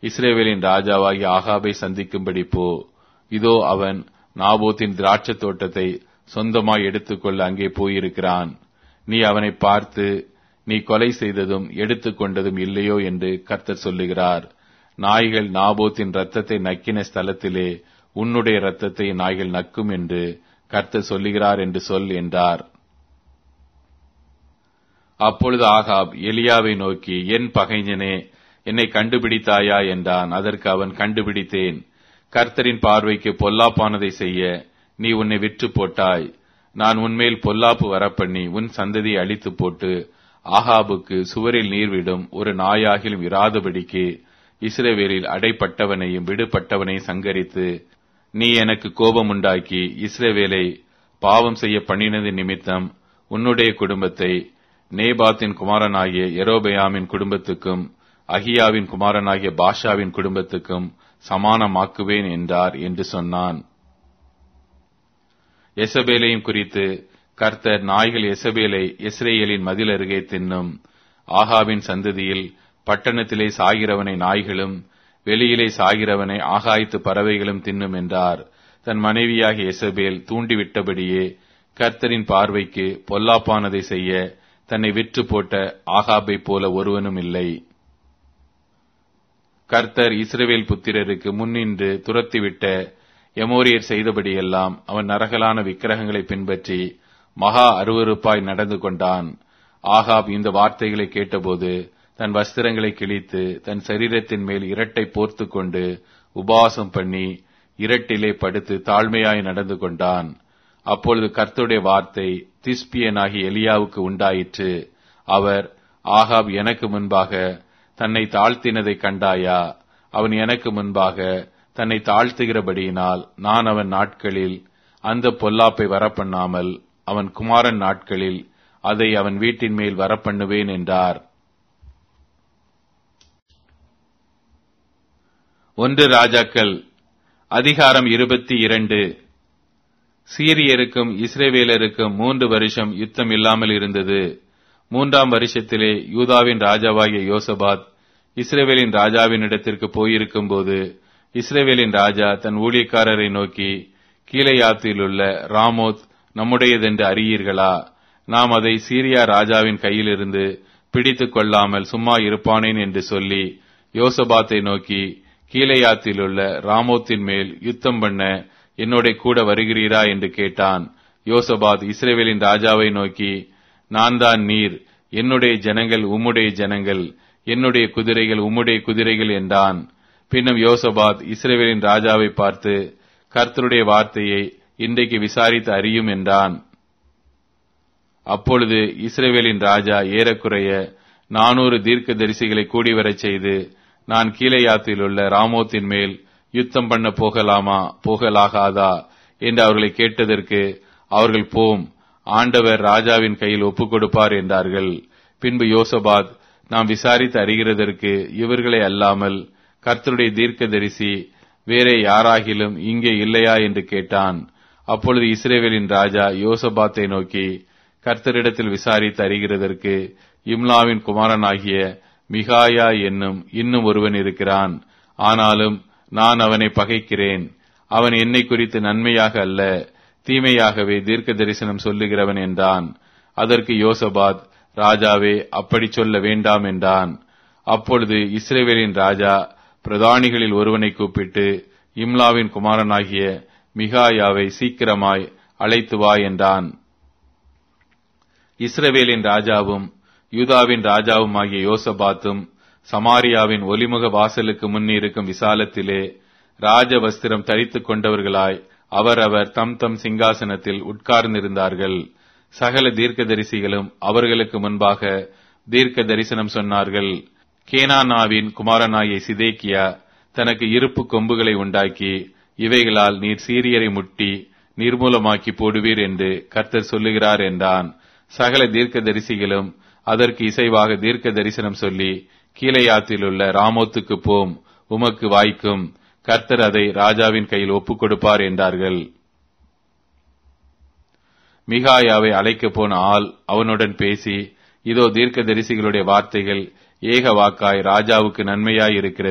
இஸ்ரேவேலின் ராஜாவாகிய ஆகாபை சந்திக்கும்படி போ இதோ அவன் நாபோத்தின் திராட்சத் தோட்டத்தை சொந்தமாய் எடுத்துக்கொள்ள அங்கே போயிருக்கிறான் நீ அவனை பார்த்து நீ கொலை செய்ததும் எடுத்துக்கொண்டதும் இல்லையோ என்று கர்த்தர் சொல்லுகிறார் நாய்கள் நாபோத்தின் ரத்தத்தை நக்கின ஸ்தலத்திலே உன்னுடைய ரத்தத்தை நாய்கள் நக்கும் என்று கர்த்தர் சொல்லுகிறார் என்று சொல் என்றார் அப்பொழுது ஆகாப் எலியாவை நோக்கி என் பகைஞனே என்னை கண்டுபிடித்தாயா என்றான் அதற்கு அவன் கண்டுபிடித்தேன் கர்த்தரின் பார்வைக்கு பொல்லாப்பானதை செய்ய நீ உன்னை விற்று போட்டாய் நான் உன்மேல் பொல்லாப்பு வரப்பண்ணி உன் சந்ததியை அழித்து போட்டு ஆகாபுக்கு சுவரில் நீர்விடும் ஒரு நாயாகிலும் இராதபடிக்கு இஸ்ரேவேலில் அடைப்பட்டவனையும் விடுபட்டவனையும் சங்கரித்து நீ எனக்கு கோபம் உண்டாக்கி இஸ்ரேவேலை பாவம் செய்ய பண்ணினது நிமித்தம் உன்னுடைய குடும்பத்தை நேபாத்தின் குமாரனாகிய எரோபயாமின் குடும்பத்துக்கும் அகியாவின் குமாரனாகிய பாஷாவின் குடும்பத்துக்கும் சமானமாக்குவேன் என்றார் என்று சொன்னான் எசபேலையும் குறித்து கர்த்தர் நாய்கள் எசபேலை இஸ்ரேலின் மதில் அருகே தின்னும் ஆகாவின் சந்ததியில் பட்டணத்திலே சாகிறவனை நாய்களும் வெளியிலே சாகிறவனை ஆகாய்த்து பறவைகளும் தின்னும் என்றார் தன் மனைவியாகிய எசபேல் தூண்டிவிட்டபடியே கர்த்தரின் பார்வைக்கு பொல்லாப்பானதை செய்ய தன்னை விற்று போட்ட ஆகாபை போல ஒருவனும் இல்லை கர்த்தர் இஸ்ரவேல் புத்திரருக்கு முன்னின்று துரத்திவிட்ட எமோரியர் செய்தபடியெல்லாம் அவன் நரகலான விக்கிரகங்களை பின்பற்றி மகா அருவருப்பாய் நடந்து கொண்டான் ஆகாப் இந்த வார்த்தைகளை கேட்டபோது தன் வஸ்திரங்களை கிழித்து தன் சரீரத்தின் மேல் இரட்டை போர்த்து கொண்டு உபவாசம் பண்ணி இரட்டிலே படுத்து தாழ்மையாய் நடந்து கொண்டான் அப்பொழுது கர்த்தருடைய வார்த்தை திஸ்பியனாகி எலியாவுக்கு உண்டாயிற்று அவர் ஆகாப் எனக்கு முன்பாக தன்னை தாழ்த்தினதை கண்டாயா அவன் எனக்கு முன்பாக தன்னை தாழ்த்துகிறபடியினால் நான் அவன் நாட்களில் அந்த பொல்லாப்பை வரப்பண்ணாமல் அவன் குமாரன் நாட்களில் அதை அவன் வீட்டின் மேல் வரப்பண்ணுவேன் என்றார் ஒன்று ராஜாக்கள் அதிகாரம் இருபத்தி இரண்டு சீரியருக்கும் இஸ்ரேவேலருக்கும் மூன்று வருஷம் யுத்தம் இல்லாமல் இருந்தது மூன்றாம் வருஷத்திலே யூதாவின் ராஜாவாகிய யோசபாத் இஸ்ரேவேலின் ராஜாவின் இடத்திற்கு போயிருக்கும் போது இஸ்ரேவேலின் ராஜா தன் ஊழியக்காரரை நோக்கி கீழையாத்தில் உள்ள ராமோத் நம்முடையதென்று அறியீர்களா நாம் அதை சீரியா ராஜாவின் கையிலிருந்து பிடித்துக் கொள்ளாமல் சும்மா இருப்பானேன் என்று சொல்லி யோசபாத்தை நோக்கி கீழையாத்தில் உள்ள ராமோத்தின் மேல் யுத்தம் பண்ண என்னோட கூட வருகிறீரா என்று கேட்டான் யோசபாத் இஸ்ரேவேலின் ராஜாவை நோக்கி நான் தான் நீர் என்னுடைய ஜனங்கள் உம்முடைய ஜனங்கள் என்னுடைய குதிரைகள் உம்முடைய குதிரைகள் என்றான் பின்னும் யோசபாத் இஸ்ரேவேலின் ராஜாவை பார்த்து கர்த்தருடைய வார்த்தையை இன்றைக்கு விசாரித்து அறியும் என்றான் அப்பொழுது இஸ்ரேவேலின் ராஜா ஏறக்குறைய நானூறு தீர்க்க தரிசிகளை கூடிவரச் செய்து நான் கீழையாத்தில் உள்ள ராமோத்தின் மேல் யுத்தம் பண்ண போகலாமா போகலாகாதா என்று அவர்களை கேட்டதற்கு அவர்கள் போம் ஆண்டவர் ராஜாவின் கையில் ஒப்புக் கொடுப்பார் என்றார்கள் பின்பு யோசபாத் நாம் விசாரித்து அறிகிறதற்கு இவர்களை அல்லாமல் கர்த்தருடைய தீர்க்கதரிசி வேறே யாராகிலும் இங்கே இல்லையா என்று கேட்டான் அப்பொழுது இஸ்ரேவேலின் ராஜா யோசபாத்தை நோக்கி கர்த்தரிடத்தில் விசாரித்து அறிகிறதற்கு இம்லாவின் குமாரனாகிய மிகாயா என்னும் இன்னும் ஒருவன் இருக்கிறான் ஆனாலும் நான் அவனை பகைக்கிறேன் அவன் என்னை குறித்து நன்மையாக அல்ல தீமையாகவே தீர்க்க தரிசனம் சொல்லுகிறவன் என்றான் அதற்கு யோசபாத் ராஜாவே அப்படி சொல்ல வேண்டாம் என்றான் அப்பொழுது இஸ்ரேவேலின் ராஜா பிரதானிகளில் ஒருவனை கூப்பிட்டு இம்லாவின் குமாரனாகிய மிகாயாவை சீக்கிரமாய் அழைத்து வா என்றான் இஸ்ரவேலின் ராஜாவும் யூதாவின் ராஜாவும் ஆகிய யோசபாத்தும் சமாரியாவின் ஒலிமுக வாசலுக்கு முன் இருக்கும் விசாலத்திலே ராஜ வஸ்திரம் தரித்துக் கொண்டவர்களாய் அவரவர் தம் தம் சிங்காசனத்தில் உட்கார்ந்திருந்தார்கள் சகல தீர்க்கதரிசிகளும் அவர்களுக்கு முன்பாக தீர்க்க தரிசனம் சொன்னார்கள் கேனானாவின் குமாரனாகிய சிதேக்கியா தனக்கு இருப்பு கொம்புகளை உண்டாக்கி இவைகளால் நீர் சீரியரை முட்டி நிர்மூலமாக்கி போடுவீர் என்று கர்த்தர் சொல்லுகிறார் என்றான் சகல தீர்க்க தரிசிகளும் அதற்கு இசைவாக தீர்க்க தரிசனம் சொல்லி கீழையாத்தில் உள்ள ராமோத்துக்கு போம் உமக்கு வாய்க்கும் கர்த்தர் அதை ராஜாவின் கையில் ஒப்புக் கொடுப்பார் என்றார்கள் மிகாயாவை அழைக்கப் போன ஆள் அவனுடன் பேசி இதோ தீர்க்க தரிசிகளுடைய வார்த்தைகள் ஏக வாக்காய் ராஜாவுக்கு நன்மையாய் இருக்கிறது